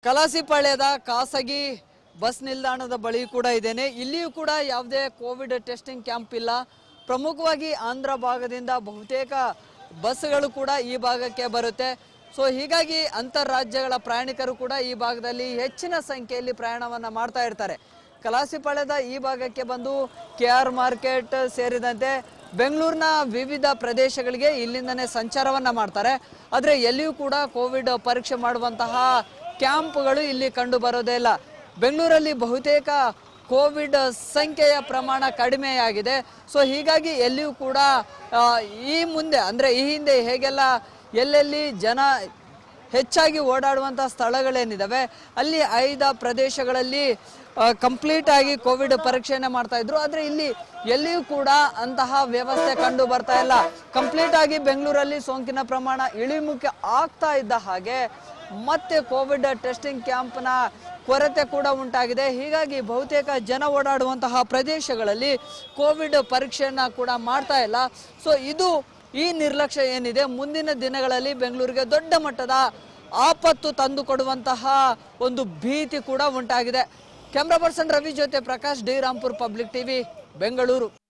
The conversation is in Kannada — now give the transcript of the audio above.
ಕಲಾಸಿಪಾಳ್ಯದ ಖಾಸಗಿ ಬಸ್ ನಿಲ್ದಾಣದ ಬಳಿ ಕೂಡ ಇದ್ದೇನೆ ಇಲ್ಲಿಯೂ ಕೂಡ ಯಾವುದೇ ಕೋವಿಡ್ ಟೆಸ್ಟಿಂಗ್ ಕ್ಯಾಂಪ್ ಇಲ್ಲ ಪ್ರಮುಖವಾಗಿ ಆಂಧ್ರ ಭಾಗದಿಂದ ಬಹುತೇಕ ಬಸ್ಗಳು ಕೂಡ ಈ ಭಾಗಕ್ಕೆ ಬರುತ್ತೆ ಸೊ ಹೀಗಾಗಿ ಅಂತಾರಾಜ್ಯಗಳ ಪ್ರಯಾಣಿಕರು ಕೂಡ ಈ ಭಾಗದಲ್ಲಿ ಹೆಚ್ಚಿನ ಸಂಖ್ಯೆಯಲ್ಲಿ ಪ್ರಯಾಣವನ್ನು ಮಾಡ್ತಾ ಇರ್ತಾರೆ ಕಲಾಸಿಪಾಳ್ಯದ ಈ ಭಾಗಕ್ಕೆ ಬಂದು ಕೆ ಆರ್ ಮಾರ್ಕೆಟ್ ಸೇರಿದಂತೆ ಬೆಂಗಳೂರಿನ ವಿವಿಧ ಪ್ರದೇಶಗಳಿಗೆ ಇಲ್ಲಿಂದನೇ ಸಂಚಾರವನ್ನ ಮಾಡ್ತಾರೆ ಆದರೆ ಎಲ್ಲಿಯೂ ಕೂಡ ಕೋವಿಡ್ ಪರೀಕ್ಷೆ ಮಾಡುವಂತಹ ಕ್ಯಾಂಪ್ಗಳು ಇಲ್ಲಿ ಕಂಡು ಬರೋದೇ ಇಲ್ಲ ಬೆಂಗಳೂರಲ್ಲಿ ಬಹುತೇಕ ಕೋವಿಡ್ ಸಂಖ್ಯೆಯ ಪ್ರಮಾಣ ಕಡಿಮೆಯಾಗಿದೆ ಸೊ ಹೀಗಾಗಿ ಎಲ್ಲಿಯೂ ಕೂಡ ಆ, ಈ ಮುಂದೆ ಅಂದರೆ ಈ ಹಿಂದೆ ಹೇಗೆಲ್ಲ ಎಲ್ಲೆಲ್ಲಿ ಜನ ಹೆಚ್ಚಾಗಿ ಓಡಾಡುವಂತಹ ಸ್ಥಳಗಳೇನಿದಾವೆ ಅಲ್ಲಿ ಐದ ಪ್ರದೇಶಗಳಲ್ಲಿ ಕಂಪ್ಲೀಟ್ ಆಗಿ ಕೋವಿಡ್ ಪರೀಕ್ಷೆಯನ್ನ ಮಾಡ್ತಾ ಇದ್ರು ಆದ್ರೆ ಇಲ್ಲಿ ಎಲ್ಲಿಯೂ ಕೂಡ ಅಂತಹ ವ್ಯವಸ್ಥೆ ಕಂಡು ಬರ್ತಾ ಇಲ್ಲ ಕಂಪ್ಲೀಟ್ ಆಗಿ ಬೆಂಗಳೂರಲ್ಲಿ ಸೋಂಕಿನ ಪ್ರಮಾಣ ಇಳಿಮುಖ ಆಗ್ತಾ ಇದ್ದ ಹಾಗೆ ಮತ್ತೆ ಕೋವಿಡ್ ಟೆಸ್ಟಿಂಗ್ ಕ್ಯಾಂಪ್ನ ಕೊರತೆ ಕೂಡ ಉಂಟಾಗಿದೆ ಹೀಗಾಗಿ ಬಹುತೇಕ ಜನ ಓಡಾಡುವಂತಹ ಪ್ರದೇಶಗಳಲ್ಲಿ ಕೋವಿಡ್ ಪರೀಕ್ಷೆಯನ್ನ ಕೂಡ ಮಾಡ್ತಾ ಇಲ್ಲ ಸೊ ಇದು ಈ ನಿರ್ಲಕ್ಷ್ಯ ಏನಿದೆ ಮುಂದಿನ ದಿನಗಳಲ್ಲಿ ಬೆಂಗಳೂರಿಗೆ ದೊಡ್ಡ ಮಟ್ಟದ ಆಪತ್ತು ತಂದು ಕೊಡುವಂತಹ ಒಂದು ಭೀತಿ ಕೂಡ ಉಂಟಾಗಿದೆ ಕ್ಯಾಮ್ರಾ ಪರ್ಸನ್ ರವಿ ಜೊತೆ Prakash D Rampur public TV Bengaluru